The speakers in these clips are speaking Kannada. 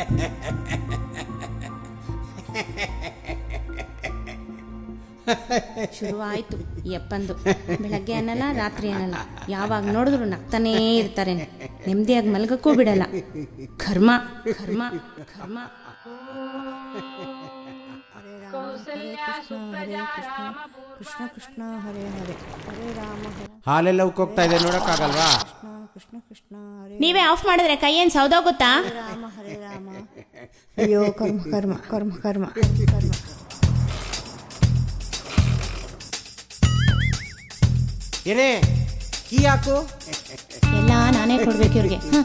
ಶುರುವಾಯ್ತು ಎಪ್ಪಂದು ಬೆಳಗ್ಗೆ ಅನ್ನಲ್ಲ ರಾತ್ರಿ ಅನ್ನಲ್ಲ ಯಾವಾಗ ನೋಡಿದ್ರು ನಗ್ತಾನೇ ಇರ್ತಾರೆ ನೆಮ್ಮದಿಯಾಗಿ ಮಲಗಕ್ಕೂ ಬಿಡಲ್ಲ ಕರ್ಮ ಕರ್ಮ ಕರ್ಮ ಕೃಷ್ಣ ಕೃಷ್ಣ ಹರೇ ಹರೇ ಹರೇ ರಾಮ ಹರೇ ಹಾಲೆಲ್ಲ ಉಕ್ಕೋಗ್ತಾ ಇದೆ ನೋಡೋಕ್ಕಾಗಲ್ವಾ ಕೃಷ್ಣ ಕೃಷ್ಣ ಕೃಷ್ಣ ಹರೇ ನೀವೇ ಆಫ್ ಮಾಡಿದ್ರೆ ಕೈಯೇನು ಸೌದೋಗುತ್ತಾ ರಾಮ ಹರೇ ರಾಮ ಅಯ್ಯೋ ಕರ್ಮ ಕರ್ಮ ಕರ್ಮ ಕರ್ಮ ಕರ್ಮ ಏನೇ ಕೀ ಹಾಕು ಎಲ್ಲ ನಾನೇ ಕೊಡ್ಬೇಕು ಇವ್ರಿಗೆ ಹ.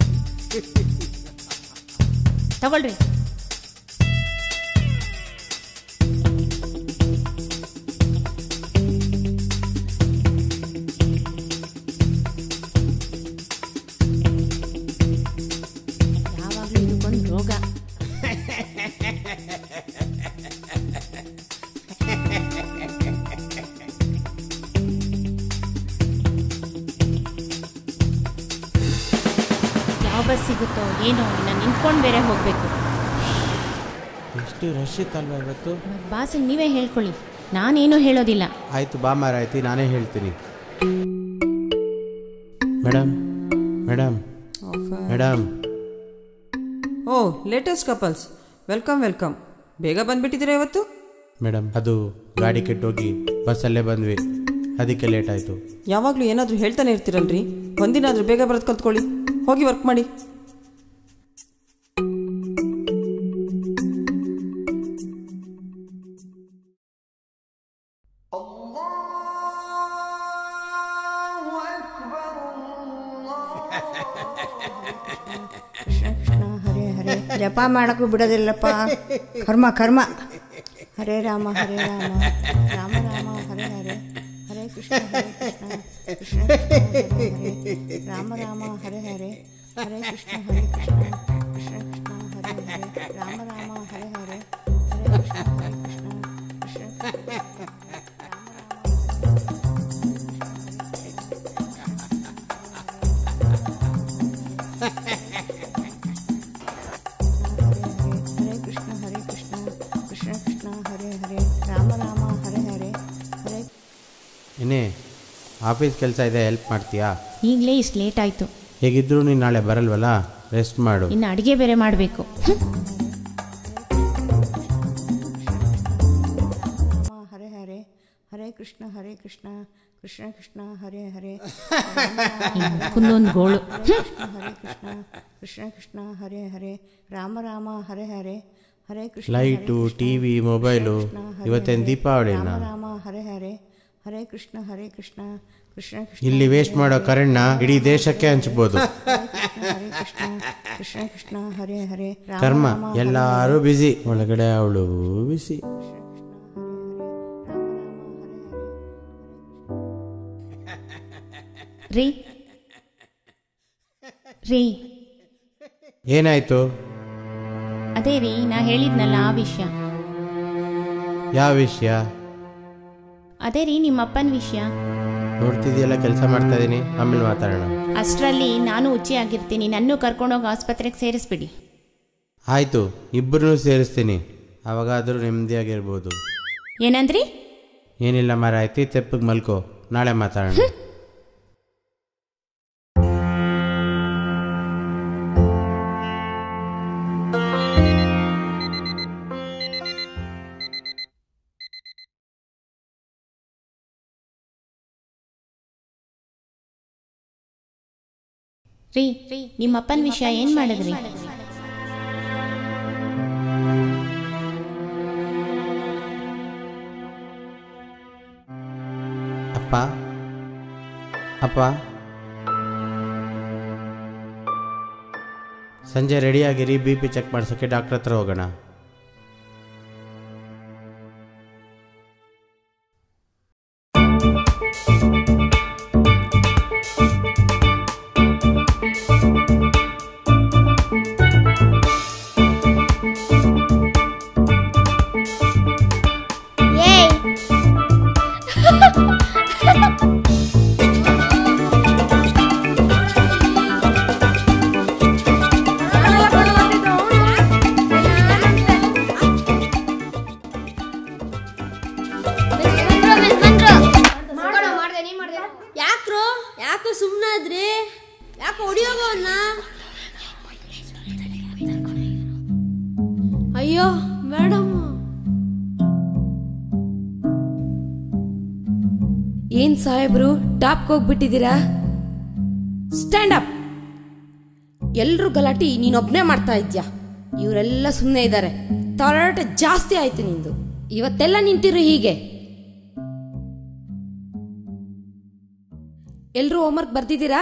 ತಗೊಳ್ರಿ ಯಾವಾಗಲೂ ಇದಕ್ಕೊಂದು ರೋಗ ಯಾವ ಬಸ್ ಸಿಗುತ್ತೋ ಏನೋ ನಾನು ನಿಂತ್ಕೊಂಡು ಬೇರೆ ಹೋಗಬೇಕು ಎಷ್ಟು ರಶ್ ಇತ್ತಲ್ವಾ ಇವತ್ತು ಬಾಸಿಗೆ ನೀವೇ ಹೇಳ್ಕೊಳ್ಳಿ ನಾನೇನು ಹೇಳೋದಿಲ್ಲ ಆಯ್ತು ಬಾ ಮಾರಾಯ್ತಿ ನಾನೇ ಹೇಳ್ತೀನಿ madam madam madam oh latest couples welcome welcome ಬೇಗ ಬಂದ್ಬಿಟ್ಟಿದ್ದೀರಾ ಇವತ್ತು ಮೇಡಮ್ ಅದು ಗಾಡಿ ಕೆಟ್ಟೋಗಿ ಬಸ್ಸಲ್ಲೇ ಬಂದ್ವಿ ಅದಕ್ಕೆ ಲೇಟ್ ಆಯಿತು ಯಾವಾಗಲೂ ಏನಾದರೂ ಹೇಳ್ತಾನೆ ಇರ್ತೀರಲ್ರಿ ಒಂದಿನ ಆದರೂ ಬೇಗ ಬರೋದು ಕಲ್ತ್ಕೊಳ್ಳಿ ಹೋಗಿ ವರ್ಕ್ ಮಾಡಿ ಕೃಷ್ಣ ಕೃಷ್ಣ ಹರೇ ಹರೇ ಜಪ ಮಾಡೋಕ್ಕೂ ಬಿಡೋದಿಲ್ಲಪ್ಪ ಕರ್ಮ ಕರ್ಮ ಹರೇ ರಾಮ ಹರೇ ರಾಮ ರಾಮ ರಾಮ ಹರೇ ಹರೇ ಹರೇ ಕೃಷ್ಣ ಹರೇ ಕೃಷ್ಣ ಕೃಷ್ಣ ಕೃಷ್ಣ ಹರೇ ಹರೇ ರಾಮ ರಾಮ ಹರೇ ಹರೇ ಹರೇ ಕೃಷ್ಣ ಹರೇ ಕೃಷ್ಣ ಕೃಷ್ಣ ಕೃಷ್ಣ ಹರೇ ಹರೇ ರಾಮ ರಾಮ ಹರೇ ಹರೇ ಹರೇ ಕೃಷ್ಣ ಹರೇ ಕೃಷ್ಣ ಕೃಷ್ಣ ಹರೇ ಕೃಷ್ಣ ಹರೇ ಕೃಷ್ಣ ಕೃಷ್ಣ ಕೃಷ್ಣ ಹರೇ ಹರೇ ರಾಮ ರಾಮ ಹರೇ ಹರೇ ಹರೇ ಏನೇ ಆಫೀಸ್ ಕೆಲಸ ಇದೆ ಹೆಲ್ಪ್ ಮಾಡ್ತೀಯಾ ಈಗಲೇ ಇಷ್ಟು ಲೇಟ್ ಆಯಿತು ಹೇಗಿದ್ರು ನೀನು ನಾಳೆ ಬರಲ್ವಲ್ಲ ರೆಸ್ಟ್ ಮಾಡು ಇನ್ನು ಅಡುಗೆ ಬೇರೆ ಮಾಡಬೇಕು ರಾಮ ಹರೇ ಹರೇ ಹರೇ ಕೃಷ್ಣ ಹರೇ ಕೃಷ್ಣ ಕೃಷ್ಣ ಕೃಷ್ಣ ಹರೇ ಹರೇ ಕುಂದೊಂದು ಗೋಳು Krishna Hare Krishna Krishna Krishna Hare Hare Rama Rama Hare Hare Hare Krishna light T V mobile ಇವತ್ತೇನು ದೀಪಾವಳಿನ ರಾಮ ರಾಮ ಹರೇ ಹರೇ ಹರೇ ಕೃಷ್ಣ ಹರೇ ಕೃಷ್ಣ ಕೃಷ್ಣ ಕೃಷ್ಣ ಇಲ್ಲಿ ವೇಸ್ಟ್ ಮಾಡೋ ಕರೆಂಟ್ನ ಇಡೀ ದೇಶಕ್ಕೆ ಹಂಚ್ಬೋದು ಹರೇ ಕೃಷ್ಣ ಕೃಷ್ಣ ಕೃಷ್ಣ ಹರೇ ಹರೇ ರಾಮ ಕರ್ಮ ರಾಮ ಹರೇ ಎಲ್ಲರೂ ಬಿಸಿ ಒಳಗಡೆ ಅವಳು ಬಿಸಿ ರೀ ರೀ ಏನಾಯ್ತು ಅದೇ ರೀ ನಾ ಹೇಳಿದ್ನಲ್ಲ ಆ ವಿಷಯ ಯಾವ ವಿಷಯ ಅದೇ ರೀ ನಿಮ್ಮ ಅಪ್ಪನ ವಿಷಯ ನೋಡ್ತಿದ್ಯಲ್ಲ ಕೆಲಸ ಮಾಡ್ತಾ ಇದೀನಿ ಆಮೇಲೆ ಮಾತಾಡೋಣ ಅಷ್ಟರಲ್ಲಿ ನಾನು ಹುಚ್ಚಿ ಆಗಿರ್ತೀನಿ ನನ್ನೂ ಕರ್ಕೊಂಡೋಗಿ ಆಸ್ಪತ್ರೆಗೆ ಸೇರಿಸ್ಬಿಡಿ ಆಯಿತು ಇಬ್ಬರನ್ನೂ ಸೇರಿಸ್ತೀನಿ ಅವಾಗಾದರೂ ನೆಮ್ಮದಿಯಾಗಿರ್ಬೋದು ಏನಂದ್ರಿ ಏನಿಲ್ಲ ಮಾರಾಯ್ತಿ ತೆಪ್ಪಗೆ ಮಲ್ಕೋ ನಾಳೆ ಮಾತಾಡೋಣ ರೀ ನಿಮ್ಮ ಅಪ್ಪನ ವಿಷಯ ಏನು ಮಾಡಿದ್ರಿ ಅಪ್ಪ ಅಪ್ಪ ಸಂಜೆ ರೆಡಿಯಾಗಿರಿ ಬಿ ಪಿ ಚೆಕ್ ಮಾಡ್ಸೋಕ್ಕೆ ಡಾಕ್ಟ್ರ್ ಹತ್ರ ಹೋಗೋಣ Hey! ಅಯ್ಯೋ ಮೇಡಮ್ ಏನ್ ಸಾಹೇಬ್ರು ಟಾಪ್ಗೆ ಹೋಗ್ಬಿಟ್ಟಿದ್ದೀರಾ ಸ್ಟ್ಯಾಂಡ್ ಅಪ್ ಎಲ್ರು ಗಲಾಟಿ ನೀನೊಬ್ನೇ ಮಾಡ್ತಾ ಇದ್ಯಾ ಇವರೆಲ್ಲ ಸುಮ್ಮನೆ ಇದ್ದಾರೆ ತರಾಟೆ ಜಾಸ್ತಿ ಆಯ್ತು ನಿಂದು ಇವತ್ತೆಲ್ಲ ನಿಂತಿರು ಹೀಗೆ ಎಲ್ರು ಹೋಮ್ವರ್ಕ್ ಬರ್ದಿದ್ದೀರಾ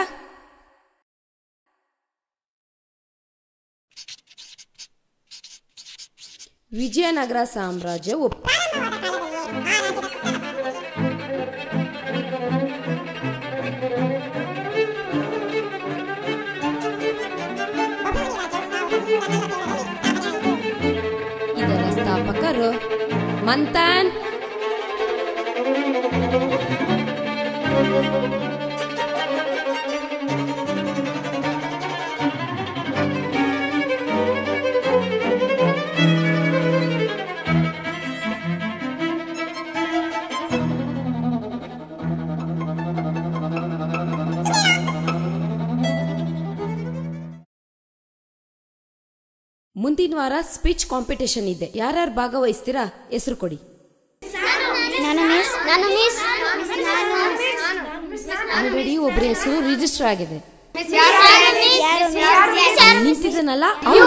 ವಿಜಯನಗರ ಸಾಮ್ರಾಜ್ಯವು ಇದರ ಸ್ಥಾಪಕರು ಮಂಥನ್ ಮುಂದಿನ ವಾರ ಸ್ಪೀಚ್ ಕಾಂಪಿಟೇಷನ್ ಇದೆ ಯಾರ್ಯಾರು ಭಾಗವಹಿಸ್ತೀರಾ ಹೆಸರು ಕೊಡಿ ನಾನು ಮಿಸ್ ನಾನು ಮಿಸ್ ನಾನು ಆಲ್ರೆಡಿ ಒಬ್ಬರ ಹೆಸರು ರಿಜಿಸ್ಟರ್ ಆಗಿದೆ ಯಾರು ಮಿಸ್ ನಿಂತಿದ್ದನಲ್ಲ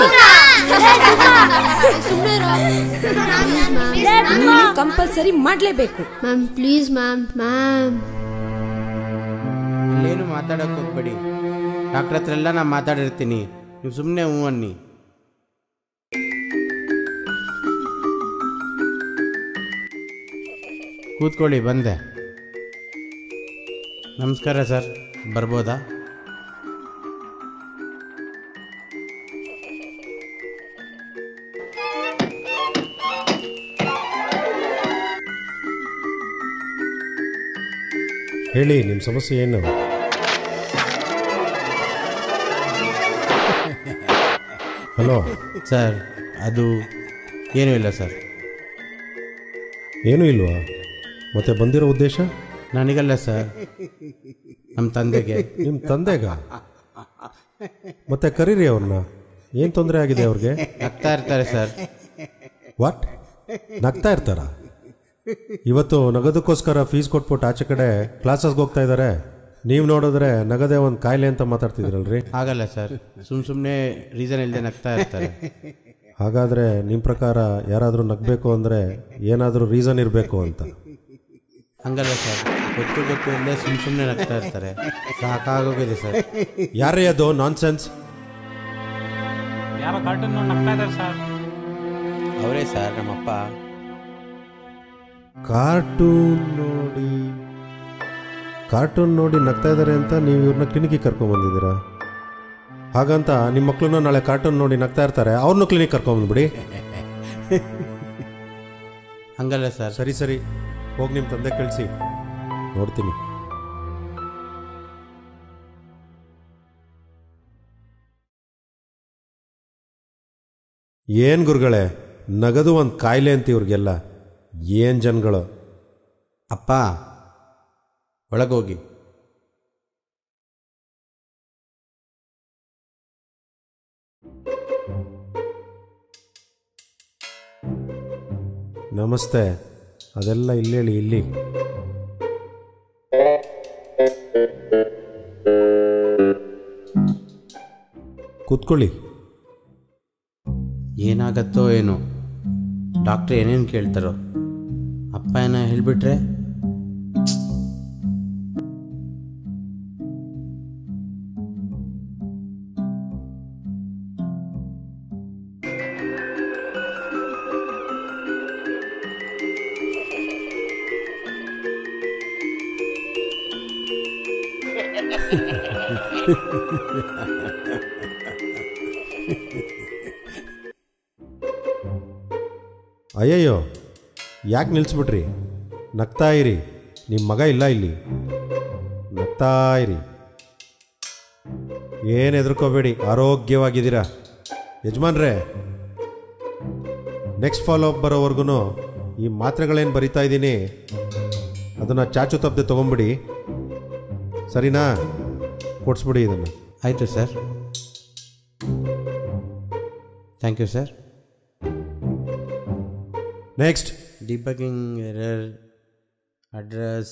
ಕಂಪಲ್ಸರಿ ಮಾಡ್ಲೇಬೇಕು ಮ್ಯಾಮ್ ಪ್ಲೀಸ್ ಮ್ಯಾಮ್ ಮ್ಯಾಮ್ ಅಲ್ಲೇನು ಮಾತಾಡೋಕೆ ಹೋಗ್ಬೇಡಿ ಡಾಕ್ಟ್ರ್ ಹತ್ರ ಎಲ್ಲ ನಾನು ಮಾತಾಡಿರ್ತೀನಿ ನೀವು ಸುಮ್ಮನೆ ಹ್ಞೂ ಅನ್ನಿ ಕೂತ್ಕೊಳ್ಳಿ ಬಂದೆ ನಮಸ್ಕಾರ ಸರ್ ಬರ್ಬೋದಾ ಹೇಳಿ ನಿಮ್ಮ ಸಮಸ್ಯೆ ಏನು ಹಲೋ ಸರ್ ಅದು ಏನೂ ಇಲ್ಲ ಸರ್ ಏನೂ ಇಲ್ವಾ ಮತ್ತೆ ಬಂದಿರೋ ಉದ್ದೇಶ ನನಗಲ್ಲ ಸರ್ ನಮ್ಮ ತಂದೆಗೆ ನಿಮ್ಮ ತಂದೆಗ ಮತ್ತೆ ಕರೀರಿ ಅವ್ರನ್ನ ಏನು ತೊಂದರೆ ಆಗಿದೆ ಅವ್ರಿಗೆ ನಗ್ತಾ ಇರ್ತಾರೆ ಸರ್ ವಾಟ್ ನಗ್ತಾ ಇರ್ತಾರ ಇವತ್ತು ನಗದಕ್ಕೋಸ್ಕರ ಫೀಸ್ ಕೊಟ್ಬಿಟ್ಟು ಆಚೆ ಕಡೆ ಕ್ಲಾಸಸ್ಗೆ ಹೋಗ್ತಾ ಇದ್ದಾರೆ ನೀವು ನೋಡಿದ್ರೆ ನಗದೇ ಒಂದು ಕಾಯಿಲೆ ಅಂತ ಮಾತಾಡ್ತಿದ್ರಲ್ರಿ ಆಗಲ್ಲ ಸರ್ ಸುಮ್ಮ ಸುಮ್ಮನೆ ರೀಸನ್ ಇಲ್ಲದೆ ನಗ್ತಾ ಇರ್ತಾರೆ ಹಾಗಾದರೆ ನಿಮ್ಮ ಪ್ರಕಾರ ಯಾರಾದರೂ ನಗಬೇಕು ಅಂದರೆ ಏನಾದರೂ ರೀಸನ್ ಇರಬೇಕು ಅಂತ ಹಂಗಲ್ಲ ಸರ್ ಗೊತ್ತು ಗೊತ್ತು ಇಲ್ಲದೆ ಸುಮ್ಮ ಸುಮ್ಮನೆ ನಗ್ತಾ ಇರ್ತಾರೆ ಸಾಕಾಗೋಗಿದೆ ಸರ್ ಯಾರೇ ಅದು ನಾನ್ ಸೆನ್ಸ್ ಯಾರೋ ಕಾರ್ಟೂನ್ ನೋಡಿ ನಗ್ತಾ ಇದ್ದಾರೆ ಸರ್ ಅವರೇ ಸರ್ ನಮ್ಮಪ್ಪ ಕಾರ್ಟೂನ್ ನೋಡಿ ಕಾರ್ಟೂನ್ ನೋಡಿ ನಗ್ತಾ ಇದ್ದಾರೆ ಅಂತ ನೀವು ಇವ್ರನ್ನ ಕ್ಲಿನಿಕ್ಗೆ ಕರ್ಕೊಂಬಂದಿದ್ದೀರಾ ಹಾಗಂತ ನಿಮ್ಮ ಮಕ್ಕಳನ್ನ ನಾಳೆ ಕಾರ್ಟೂನ್ ನೋಡಿ ನಗ್ತಾ ಇರ್ತಾರೆ ಅವ್ರನ್ನೂ ಕ್ಲಿನಿಕ್ ಕರ್ಕೊಂಬಂದ್ಬಿಡಿ ಹಂಗಲ್ಲ ಸರ್ ಸರಿ ಸರಿ ಹೋಗಿ ನಿಮ್ಮ ತಂದೆ ಕಳಿಸಿ ನೋಡ್ತೀನಿ ಏನು ಗುರುಗಳೇ ನಗದು ಒಂದು ಕಾಯಿಲೆ ಅಂತ ಇವ್ರಿಗೆಲ್ಲ ಏನು ಜನಗಳು ಅಪ್ಪ ಒಳಗೋಗಿ ನಮಸ್ತೆ ಅದೆಲ್ಲ ಇಲ್ಲೇಳಿ ಇಲ್ಲಿ ಕೂತ್ಕೊಳ್ಳಿ ಏನಾಗತ್ತೋ ಏನೋ ಡಾಕ್ಟ್ರ್ ಏನೇನು ಕೇಳ್ತಾರೋ ಅಪ್ಪ ಏನೋ ಹೇಳಿಬಿಟ್ರೆ ಅಯ್ಯಯ್ಯೋ ಯಾಕೆ ನಿಲ್ಲಿಸ್ಬಿಟ್ರಿ ನಗ್ತಾ ಇರಿ ನಿಮ್ಮ ಮಗ ಇಲ್ಲ ಇಲ್ಲಿ ನಗ್ತಾ ಇರಿ ಏನು ಹೆದರ್ಕೋಬೇಡಿ ಆರೋಗ್ಯವಾಗಿದ್ದೀರಾ ಯಜಮಾನ್ರೇ ನೆಕ್ಸ್ಟ್ ಫಾಲೋ ಅಪ್ ಬರೋವರೆಗೂ ಈ ಮಾತ್ರೆಗಳೇನು ಬರಿತಾ ಇದ್ದೀನಿ ಅದನ್ನು ಚಾಚು ತಪ್ಪದೆ ತೊಗೊಂಬಿಡಿ ಸರಿನಾ ಕೊಡಿಸ್ಬಿಡಿ ಇದನ್ನು ಆಯಿತು sir thank you sir next debugging error address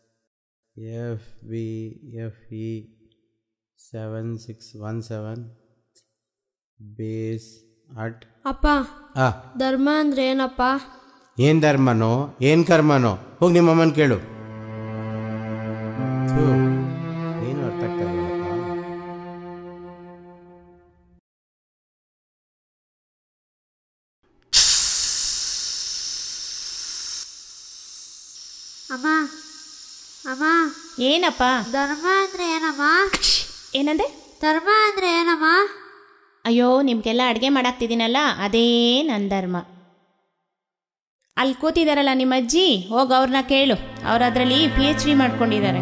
FBFE 7617 base at ಅಪ್ಪ ಆ ಧರ್ಮ ಅಂದ್ರೆ ಏನಪ್ಪ ಏನು ಧರ್ಮನೋ ಏನು ಕರ್ಮನೋ ಹೋಗಿ ನಿಮ್ಮ ಅಮ್ಮನ ಕೇಳು ಥು, ಏನು ಅರ್ಥ ಆಗ್ತಾ ಇಲ್ಲಪ್ಪ. ಅಮ್ಮ ಅಮ್ಮ ಏನಪ್ಪ ಧರ್ಮ ಅಂದ್ರೆ ಏನಮ್ಮ ಏನಂದೆ ಧರ್ಮ ಅಂದ್ರೆ ಏನಮ್ಮ ಅಯ್ಯೋ ನಿಮ್ಗೆಲ್ಲ ಅಡುಗೆ ಮಾಡಾಕ್ತಿದ್ದೀನಲ್ಲ ಅದೇ ನನ್ನ ಧರ್ಮ ಅಲ್ಲಿ ಕೂತಿದಾರಲ್ಲ ನಿಮ್ಮ ಅಜ್ಜಿ ಹೋಗಿ ಅವ್ರನ್ನ ಕೇಳು ಅವ್ರು ಅದರಲ್ಲಿ ಪಿ ಎಚ್ ಡಿ ಮಾಡ್ಕೊಂಡಿದ್ದಾರೆ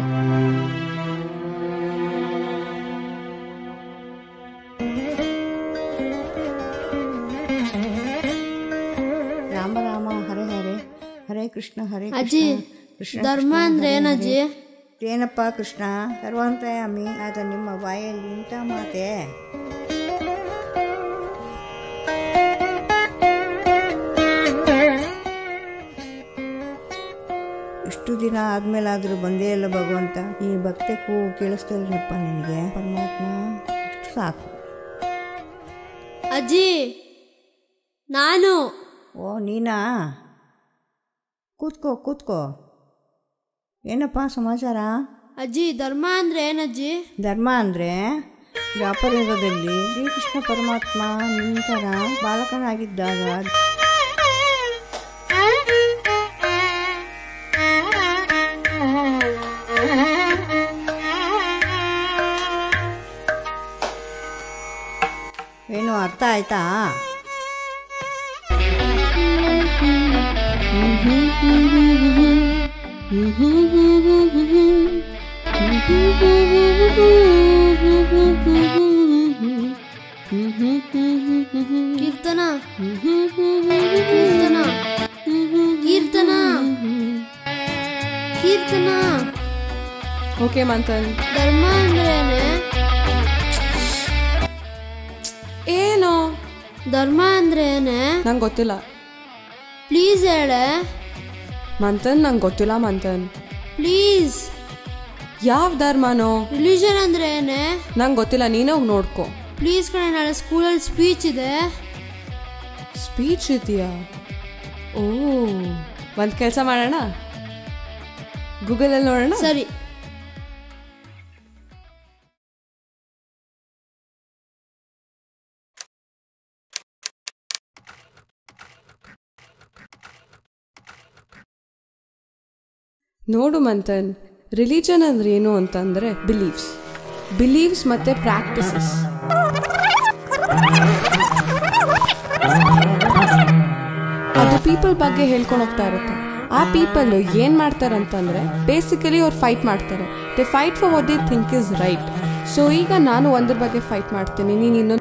ರಾಮ ರಾಮ ಹರೆ ಹರೆ ಹರೇ ಕೃಷ್ಣ ಹರೇ ಅಜ್ಜಿ ಕೃಷ್ಣ ಧರ್ಮ ಅಂದ್ರೆ ಏನಜ್ಜಿ ಏನಪ್ಪ ಕೃಷ್ಣ ಸರ್ವಾಂತಯಾಮಿ ಆದ ನಿಮ್ಮ ಬಾಯಲ್ಲಿ ಇಂಥ ಮಾತೆ ಇಷ್ಟು ದಿನ ಆದ್ಮೇಲಾದ್ರೂ ಬಂದೇ ಇಲ್ಲ ಭಗವಂತ ಈ ಭಕ್ತಿ ಕೂಗು ಕೇಳಿಸ್ತಲ್ನಪ್ಪ ನಿನಗೆ ಪರಮಾತ್ಮ ಇಷ್ಟು ಸಾಕು ಅಜ್ಜಿ ನಾನು ಓ ನೀನಾ ಕೂತ್ಕೋ ಕೂತ್ಕೋ ಏನಪ್ಪ ಸಮಾಚಾರ ಅಜ್ಜಿ ಧರ್ಮ ಅಂದ್ರೆ ಏನಜ್ಜಿ ಧರ್ಮ ಅಂದರೆ ದ್ವಾಪರಯುಗದಲ್ಲಿ ಶ್ರೀಕೃಷ್ಣ ಪರಮಾತ್ಮ ನಿಂತರ ಬಾಲಕನಾಗಿದ್ದಾಗ ಏನು ಅರ್ಥ ಆಯ್ತಾ ಕೀರ್ತನ ಕೀರ್ತನ ಕೀರ್ತನ ಕೀರ್ತನ ಓಕೆ ಮಂಥನ್ ಧರ್ಮ ಅಂದ್ರೇನೆ ಏನು ಧರ್ಮ ಅಂದ್ರೇನೆ ನಂಗೆ ಗೊತ್ತಿಲ್ಲ ಪ್ಲೀಸ್ ಹೇಳೆ ಮಂಥನ್ ನಂಗೆ ಗೊತ್ತಿಲ್ಲ ಮಂಥನ್ ಪ್ಲೀಸ್ ಯಾವ ಧರ್ಮನೋ ರಿಲಿಜನ್ ಅಂದ್ರೆ ಏನೇ ನಂಗೆ ಗೊತ್ತಿಲ್ಲ ನೀನೇ ಹೋಗಿ ನೋಡ್ಕೊ ಪ್ಲೀಸ್ ಕಣೆ ನಾಳೆ ಸ್ಕೂಲಲ್ಲಿ ಸ್ಪೀಚ್ ಇದೆ ಸ್ಪೀಚ್ ಇದೆಯಾ ಓ ಒಂದು ಕೆಲಸ ಮಾಡೋಣ ಗೂಗಲಲ್ಲಿ ನೋಡೋಣ ಸರಿ ನೋಡು ಮಂಥನ್ ರಿಲಿಜನ್ ಅಂದ್ರೆ ಏನು ಅಂತಂದ್ರೆ ಬಿಲೀವ್ಸ್ ಬಿಲೀವ್ಸ್ ಮತ್ತೆ ಪ್ರಾಕ್ಟಿಸಸ್ ಅದು ಪೀಪಲ್ ಬಗ್ಗೆ ಹೇಳ್ಕೊಂಡು ಹೋಗ್ತಾ ಇರುತ್ತೆ ಆ ಪೀಪಲ್ ಏನ್ ಮಾಡ್ತಾರೆ ಅಂತಂದ್ರೆ ಬೇಸಿಕಲಿ ಅವ್ರು ಫೈಟ್ ಮಾಡ್ತಾರೆ they fight for what they think is right so ಈಗ ನಾನು ಒಂದ್ರ ಬಗ್ಗೆ ಫೈಟ್ ಮಾಡ್ತೀನಿ ನೀನು ಇನ್ನೊಂದು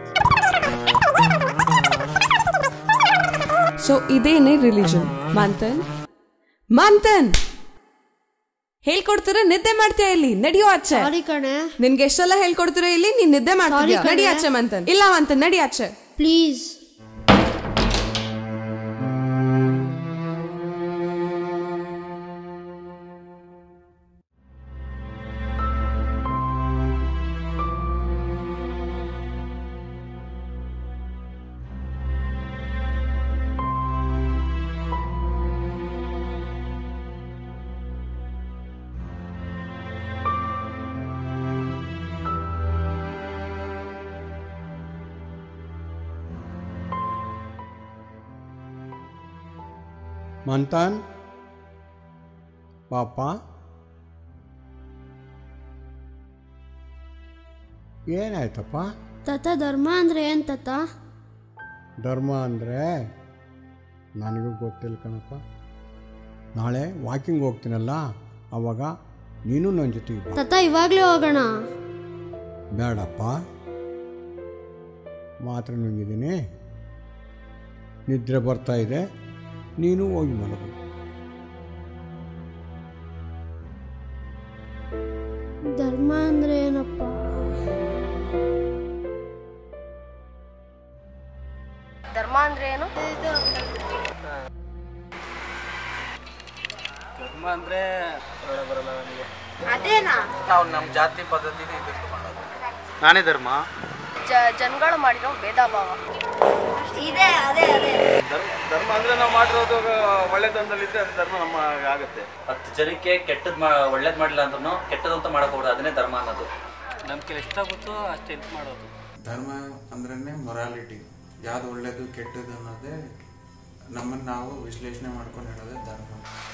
ಸೊ ಇದೇನೇ ರಿಲಿಜನ್ ಮಂಥನ್ ಮಂಥನ್ ಹೇಳ್ಕೊಡ್ತೀರ ನಿದ್ದೆ ಮಾಡ್ತೀಯ ಇಲ್ಲಿ ನಡಿಯೋ ಆಚೆ ಸಾರಿ ಕಣೆ ನಿನ್ಗೆ ಎಷ್ಟೆಲ್ಲ ಹೇಳ್ಕೊಡ್ತೀರ ಇಲ್ಲಿ ನೀನ್ ನಿದ್ದೆ ಮಾಡ್ತೀಯ Sorry ಕಣೆ. ನಡಿ ಆಚೆ ಮಂಥನ್ ಇಲ್ಲ ಮಂಥನ್ ನಡಿ ಆಚೆ ಪ್ಲೀಸ್ ಮಂತಾನ್ ಪಾಪ ಏನಾಯ್ತಪ್ಪ ತತ ಧರ್ಮ ಅಂದ್ರೆ ಏನ್ ತತ ಧರ್ಮ ಅಂದರೆ ನನಗೂ ಗೊತ್ತಿಲ್ಲ ಕಣಪ್ಪ ನಾಳೆ ವಾಕಿಂಗ್ ಹೋಗ್ತೀನಲ್ಲ ಅವಾಗ ನೀನು ನನ್ನ ಜೊತೆಗೆ ಬಾ ತತ ಇವಾಗ್ಲೇ ಹೋಗೋಣ ಬೇಡಪ್ಪ ಮಾತ್ರೆ ನುಂಗಿದ್ದೀನಿ ನಿದ್ರೆ ಬರ್ತಾ ಇದೆ ನೀನು ಹೋಗಿ ಮಲಗು ಧರ್ಮ ಅಂದ್ರೆ ಏನಪ್ಪ ಧರ್ಮ ಅಂದ್ರೆ ಏನು ಧರ್ಮ ಅಂದರೆ ಬರಲ್ಲ ನನಗೆ ಅದೇನಾ ನಾವು ನಮ್ಮ ಜಾತಿ ಪದ್ಧತಿ ಇದಕ್ಕೆ ಮಾಡೋದು ನಾನೇ ಧರ್ಮ ಜನಗಳು ಮಾಡಿರೋ ಭೇದ ಭಾವ ಇದೆ ಅದೇ ಅದೇ ಧರ್ಮ ಧರ್ಮ ಅಂದರೆ ನಾವು ಮಾಡಿರೋದು ಒಳ್ಳೆತನದಲ್ಲಿದ್ದರೆ ಅದು ಧರ್ಮ ನಮ್ಮ ಆಗುತ್ತೆ ಹತ್ತು ಜನಕ್ಕೆ ಕೆಟ್ಟದ್ ಮಾ ಒಳ್ಳೇದ್ ಮಾಡಿಲ್ಲ ಅಂದ್ರೂ ಕೆಟ್ಟದಂತ ಮಾಡಕ್ ಹೋಗ್ದು ಅದನ್ನೇ ಧರ್ಮ ಅನ್ನೋದು ನಮ್ಮ ಕೈಲಿ ಎಷ್ಟಾಗುತ್ತೋ ಅಷ್ಟು ಹೆಲ್ಪ್ ಮಾಡೋದು ಧರ್ಮ ಅಂದ್ರೇ ಮೊರಾಲಿಟಿ ಯಾವ್ದು ಒಳ್ಳೇದು ಕೆಟ್ಟದ್ದು ಅನ್ನೋದೇ ನಮ್ಮನ್ನು ನಾವು ವಿಶ್ಲೇಷಣೆ ಮಾಡ್ಕೊಂಡು ಹೇಳೋದೇ ಧರ್ಮ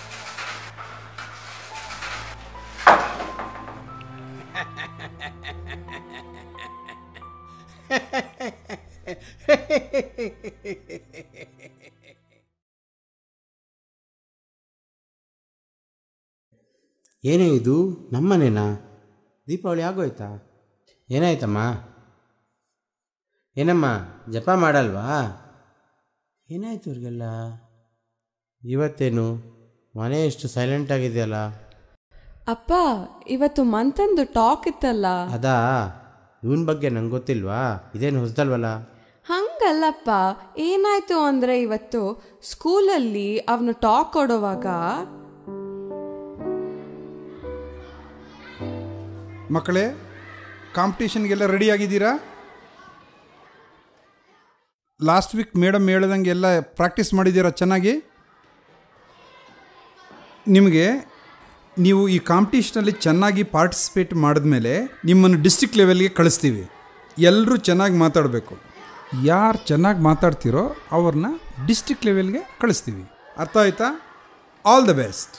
ಏನೇ ಇದು ನಮ್ಮನೇನಾ ದೀಪಾವಳಿ ಆಗೋಯ್ತಾ ಏನಾಯ್ತಮ್ಮ ಏನಮ್ಮ ಜಪ ಮಾಡಲ್ವಾ ಏನಾಯ್ತು ಇವ್ರಿಗೆಲ್ಲ ಇವತ್ತೇನು ಮನೆ ಎಷ್ಟು ಸೈಲೆಂಟ್ ಆಗಿದೆಯಲ್ಲ ಅಪ್ಪ ಇವತ್ತು ಮಂತಂದು ಟಾಕ್ ಇತ್ತಲ್ಲ ಅದಾ ಇವನ ಬಗ್ಗೆ ನಂಗೆ ಗೊತ್ತಿಲ್ವಾ ಇದೇನು ಹೊಸದಲ್ವಲ್ಲ ಹಂಗಲ್ಲಪ್ಪ ಏನಾಯ್ತು ಅಂದ್ರೆ ಇವತ್ತು ಸ್ಕೂಲಲ್ಲಿ ಅವನು ಟಾಕ್ ಕೊಡುವಾಗ ಮಕ್ಕಳೇ ಕಾಂಪಿಟೇಷನ್ಗೆಲ್ಲ ರೆಡಿ ಆಗಿದ್ದೀರಾ ಲಾಸ್ಟ್ ವೀಕ್ ಮೇಡಮ್ ಹೇಳ್ದಂಗೆ ಎಲ್ಲ ಪ್ರಾಕ್ಟೀಸ್ ಮಾಡಿದ್ದೀರಾ ಚೆನ್ನಾಗಿ ನಿಮಗೆ ನೀವು ಈ ಕಾಂಪಿಟೇಷನಲ್ಲಿ ಚೆನ್ನಾಗಿ ಪಾರ್ಟಿಸಿಪೇಟ್ ಮಾಡಿದ್ಮೇಲೆ ನಿಮ್ಮನ್ನು ಡಿಸ್ಟಿಕ್ ಲೆವೆಲ್ಗೆ ಕಳಿಸ್ತೀವಿ ಎಲ್ಲರೂ ಚೆನ್ನಾಗಿ ಮಾತಾಡಬೇಕು ಯಾರು ಚೆನ್ನಾಗಿ ಮಾತಾಡ್ತೀರೋ ಅವ್ರನ್ನ ಡಿಸ್ಟಿಕ್ ಲೆವೆಲ್ಗೆ ಕಳಿಸ್ತೀವಿ ಅರ್ಥ ಆಯ್ತಾ ಆಲ್ ದ ಬೆಸ್ಟ್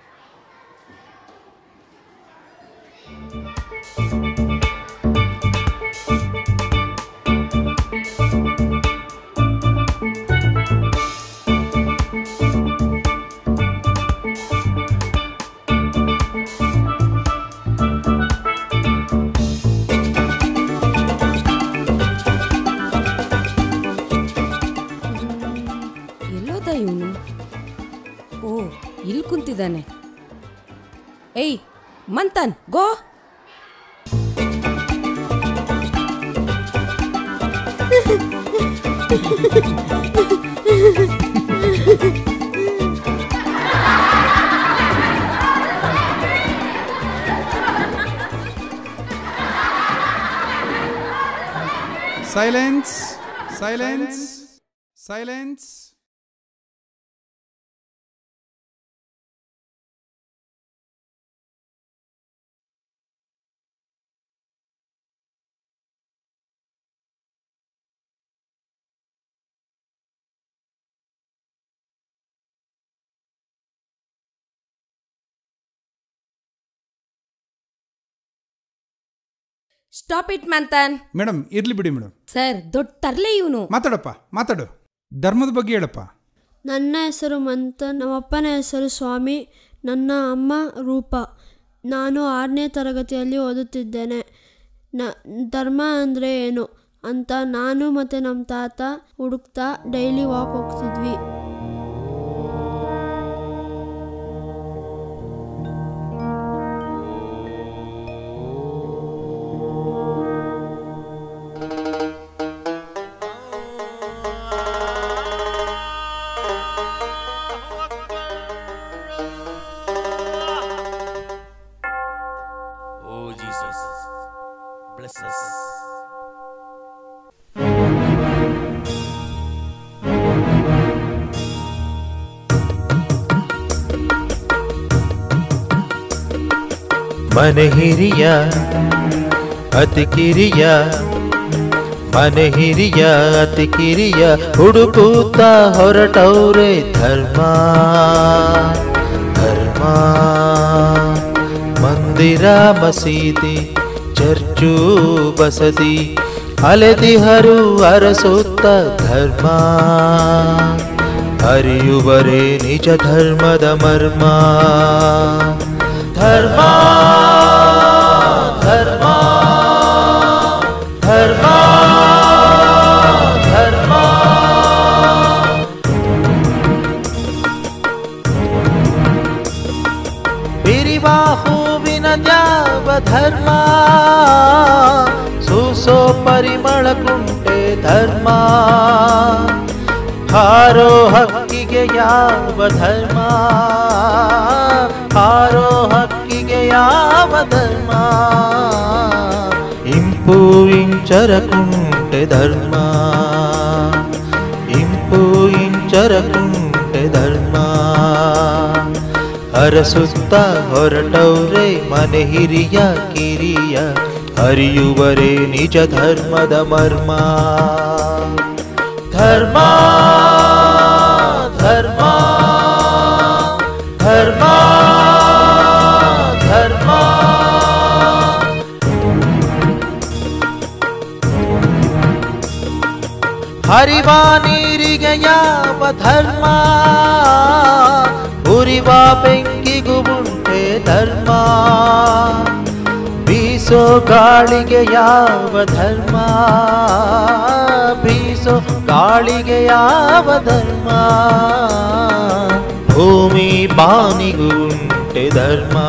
ಎಲ್ಲೋದ ಇವನು ಓ ಇಲ್ಲಿ ಕುಂತಿದ್ದಾನೆ ಏಯ್ Manthan go silence silence silence stop it Manthan madam ಇರ್ಲಿ ಬಿಡಿ ಮೇಡಮ್ ಸರ್ ದೊಡ್ಡ ತರ್ಲೆ ಇವನು ಮಾತಾಡಪ್ಪ ಮಾತಾಡು ಧರ್ಮದ ಬಗ್ಗೆ ಹೇಳಪ್ಪ ನನ್ನ ಹೆಸರು ಮಂಥನ್ ನಮ್ಮಪ್ಪನ ಹೆಸರು ಸ್ವಾಮಿ ನನ್ನ ಅಮ್ಮ ರೂಪ ನಾನು ಆರನೇ ತರಗತಿಯಲ್ಲಿ ಓದುತ್ತಿದ್ದೇನೆ ನ ಧರ್ಮ ಅಂದರೆ ಏನು ಅಂತ ನಾನು ಮತ್ತು ನಮ್ಮ ತಾತ ಹುಡುಕ್ತಾ ಡೈಲಿ ವಾಕ್ ಹೋಗ್ತಿದ್ವಿ Oh, Jesus. Bless us. ಮನೆ ಹಿರಿಯ ಅತಿ ಕಿರಿಯ ಮನೆ ಹಿರಿಯ ಅತಿ ಕಿರಿಯ ಹುಡುಕುತ್ತ ಹೊರಟವ್ರೆ ಧರ್ಮ ಧರ್ಮ ಮಂದಿರ ಮಸೀದಿ ಚರ್ಚು ಬಸದಿ ಅಲೆದಿಹರು ಅರಸುತ್ತ ಧರ್ಮ ಅರಿಯುವರೇ ನಿಜ ಧರ್ಮದ ಮರ್ಮ ಧರ್ಮ ಧರ್ಮ ಧರ್ಮ ಧರ್ಮ ಬಿರಿವ ಹೂವಿನ ದ್ಯಾವ ಧರ್ಮ ಸೂಸೋ ಪರಿಮಳ ಕುಂಟೆ ಧರ್ಮ ಹಾರೋ ಹಕ್ಕಿಗೆ ಯಾವ ಧರ್ಮ ಹಾರೋ ಹಕ್ಕಿಗೆ ಯಾವ ಧರ್ಮ ಇಂಪು ಇಂಚರ ಕುಂಟೆ ಧರ್ಮ ಇಂಪು ಇಂಚರ ಕುಂಟೆ ಧರ್ಮ ಹರಸುತ್ತ ಹೊರಟವ್ರೆ ಮನೆ ಹಿರಿಯ ಕಿರಿಯ ಹರಿಯುವರೇ ನಿಜ ಧರ್ಮದ ಮರ್ಮ ಧರ್ಮ ಧರ್ಮ ಧರ್ಮ ಧರ್ಮ ಹರಿವ ನೀರಿಗೆ ಯಾವ ಧರ್ಮ ಉರಿವ ಬೆಂಕಿಗೂ ಉಂಟೆ ಧರ್ಮ ಬೀಸೋ ಗಾಳಿಗೆ ಯಾವ ಧರ್ಮ ಬೀಸೋ ಗಾಳಿಗೆ ಯಾವ ಧರ್ಮ ಭೂಮಿ ಬಾನಿಗೂ ಉಂಟೆ ಧರ್ಮ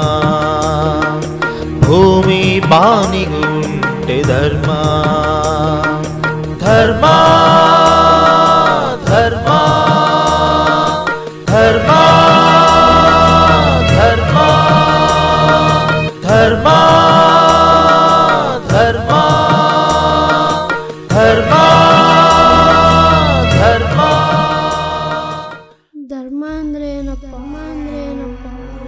ಭೂಮಿ ಬಾನಿಗೂ ಉಂಟೆ ಧರ್ಮ ಧರ್ಮ ಧರ್ಮ ಧರ್ಮ ಧರ್ಮ ಧರ್ಮ ಧರ್ಮ ಧರ್ಮ ಧರ್ಮ ಧರ್ಮ ಅಂದ್ರೆ ಏನಪ್ಪ ಧರ್ಮ ಅಂದ್ರೆ ಏನಪ್ಪ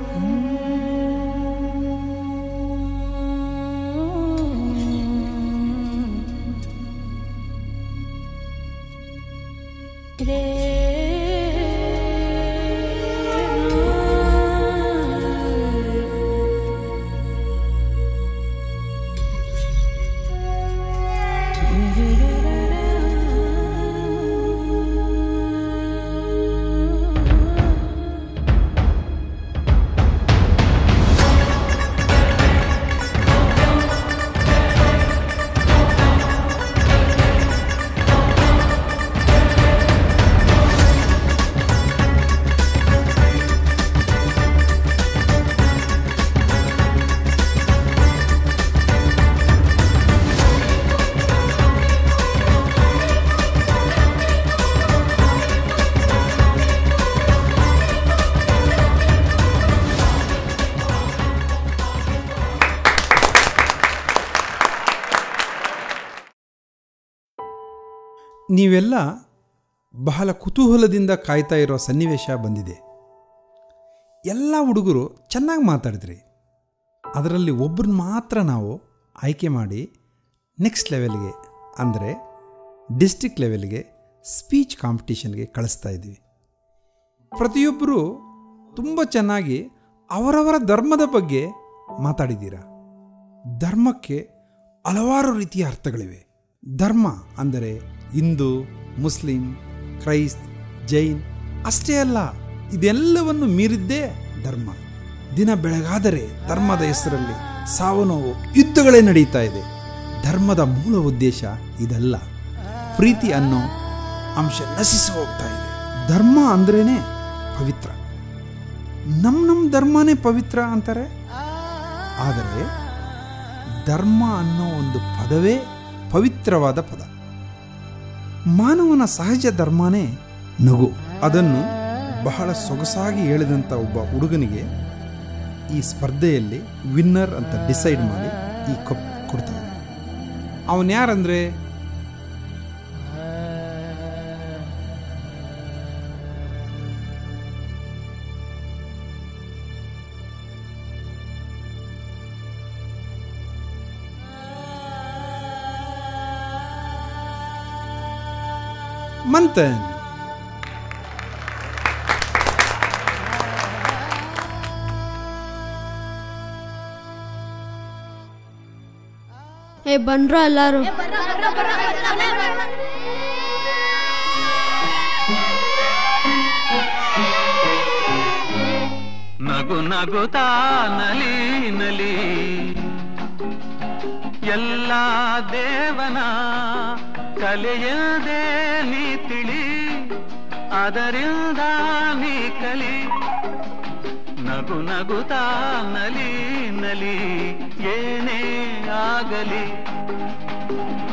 ನೀವೆಲ್ಲ ಬಹಳ ಕುತೂಹಲದಿಂದ ಕಾಯ್ತಾ ಇರೋ ಸನ್ನಿವೇಶ ಬಂದಿದೆ ಎಲ್ಲ ಹುಡುಗರು ಚೆನ್ನಾಗಿ ಮಾತಾಡಿದ್ರಿ ಅದರಲ್ಲಿ ಒಬ್ಬರನ್ನ ಮಾತ್ರ ನಾವು ಆಯ್ಕೆ ಮಾಡಿ ನೆಕ್ಸ್ಟ್ ಲೆವೆಲ್ಗೆ ಅಂದರೆ ಡಿಸ್ಟ್ರಿಕ್ಟ್ ಲೆವೆಲ್ಗೆ ಸ್ಪೀಚ್ ಕಾಂಪಿಟಿಷನ್ಗೆ ಕಳಿಸ್ತಾ ಇದ್ವಿ ಪ್ರತಿಯೊಬ್ಬರು ತುಂಬ ಚೆನ್ನಾಗಿ ಅವರವರ ಧರ್ಮದ ಬಗ್ಗೆ ಮಾತಾಡಿದ್ದೀರಾ ಧರ್ಮಕ್ಕೆ ಹಲವಾರು ರೀತಿಯ ಅರ್ಥಗಳಿವೆ ಧರ್ಮ ಅಂದರೆ ಹಿಂದೂ ಮುಸ್ಲಿಂ ಕ್ರೈಸ್ತ್ ಜೈನ್ ಅಷ್ಟೇ ಅಲ್ಲ ಇದೆಲ್ಲವನ್ನು ಮೀರಿದ್ದೇ ಧರ್ಮ ದಿನ ಬೆಳಗಾದರೆ ಧರ್ಮದ ಹೆಸರಲ್ಲಿ ಸಾವು ನೋವು ಯುದ್ಧಗಳೇ ನಡೀತಾ ಇದೆ ಧರ್ಮದ ಮೂಲ ಉದ್ದೇಶ ಇದಲ್ಲ ಪ್ರೀತಿ ಅನ್ನೋ ಅಂಶ ನಶಿಸಿ ಹೋಗ್ತಾ ಇದೆ ಧರ್ಮ ಅಂದ್ರೇನೆ ಪವಿತ್ರ ನಮ್ಮ ನಮ್ಮ ಧರ್ಮನೇ ಪವಿತ್ರ ಅಂತಾರೆ ಆದರೆ ಧರ್ಮ ಅನ್ನೋ ಒಂದು ಪದವೇ ಪವಿತ್ರವಾದ ಪದ ಮಾನವನ ಸಹಜ ಧರ್ಮನೇ ನಗು ಅದನ್ನು ಬಹಳ ಸೊಗಸಾಗಿ ಹೇಳಿದಂಥ ಒಬ್ಬ ಹುಡುಗನಿಗೆ ಈ ಸ್ಪರ್ಧೆಯಲ್ಲಿ ವಿನ್ನರ್ ಅಂತ ಡಿಸೈಡ್ ಮಾಡಿ ಈ ಕಪ್ ಕೊಡ್ತಾ ಇದ್ದಾರೆ ಅವನು ಯಾರಂದ್ರೆ ಮಂಥನ್ ಏ ಬನ್ರ ಎಲ್ಲಾರು ನಗು ನಗುತ್ತಾ ನಲಿ ನಲಿ ಎಲ್ಲ ದೇವನ ಕಲೆಯದೆ ನೀ ತಿಳಿ ಅದರಿಂದ ನೀ ಕಲಿ ನಗು ನಗುತ್ತಾ ನಲಿ ನಲಿ ಏನೇ ಆಗಲಿ